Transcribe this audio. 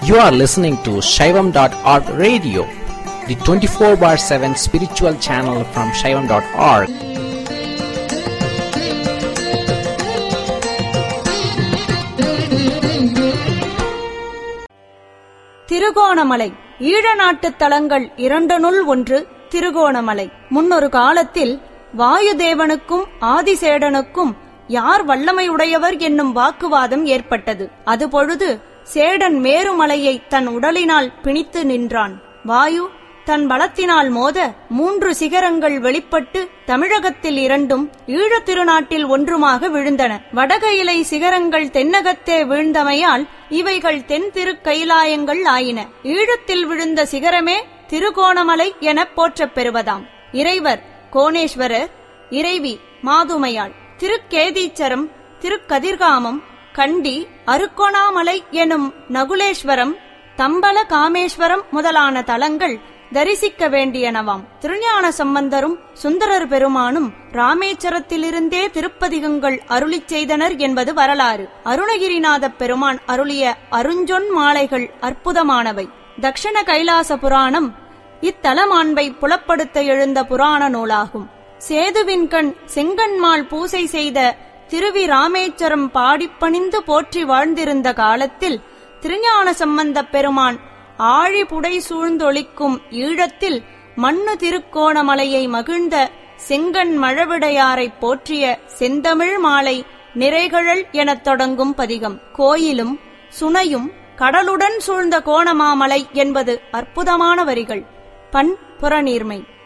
You are listening to Shaivam.org radio, the 24 bar 7 spiritual channel from Shaivam.org. Trincomalee ஈழ நாட்டுத் தலங்கள் இரண்டனுள் ஒன்று திருகோணமலை முன்னொரு காலத்தில் வாயுதேவனுக்கும் ஆதிசேடனுக்கும் யார் வல்லமையுடையவர் என்னும் வாக்குவாதம் ஏற்பட்டது அதுபொழுது சேடன் மேருமலையை தன் உடலினால் பிணித்து நின்றான் வாயு தன் பலத்தினால் மோத மூன்று சிகரங்கள் வெளிப்பட்டு தமிழகத்தில் இரண்டும் ஈழத் திருநாட்டில் ஒன்றுமாக விழுந்தன வடகையிலை சிகரங்கள் தென்னகத்தே வீழ்ந்தமையால் இவைகள் தென் திருக்கைலாயங்கள் ஆயின ஈழத்தில் விழுந்த சிகரமே திருகோணமலை எனப் போற்றப் பெறுவதாம் இறைவர் கோணேஸ்வரர் இறைவி மாதுமையாள் திருக்கேதீச்சரம் திருக்கதிர்காமம் கண்டி அருக்கோணாமலை எனும் நகுலேஸ்வரம் தம்பல காமேஸ்வரம் முதலான தலங்கள் தரிசிக்க வேண்டியனவாம் திருஞான சம்பந்தரும் சுந்தரர் பெருமானும் ராமேச்சரத்திலிருந்தே திருப்பதிகங்கள் அருளிச் செய்தனர் என்பது வரலாறு அருணகிரிநாதப் பெருமான் அருளிய அருஞ்சொன் மாலைகள் அற்புதமானவை தக்ஷண கைலாச புராணம் இத்தலமாண்பை புலப்படுத்த எழுந்த புராண நூலாகும் சேதுவின் கண் செங்கண்மாள் பூசை செய்த திருவி ராமேச்சரம் பாடிப்பணிந்து போற்றி வாழ்ந்திருந்த காலத்தில் திருஞான சம்பந்தப் பெருமான் ஆழி புடை சூழ்ந்தொளிக்கும் ஈழத்தில் மண்ணு திருக்கோணமலையை மகிழ்ந்த செங்கண் மழவிடையாரைப் போற்றிய செந்தமிழ் மாலை நிறைகழல் எனத் தொடங்கும் பதிகம் கோயிலும் சுனையும் கடலுடன் சூழ்ந்த கோணமாமலை என்பது அற்புதமான வரிகள் பண் புறநீர்மை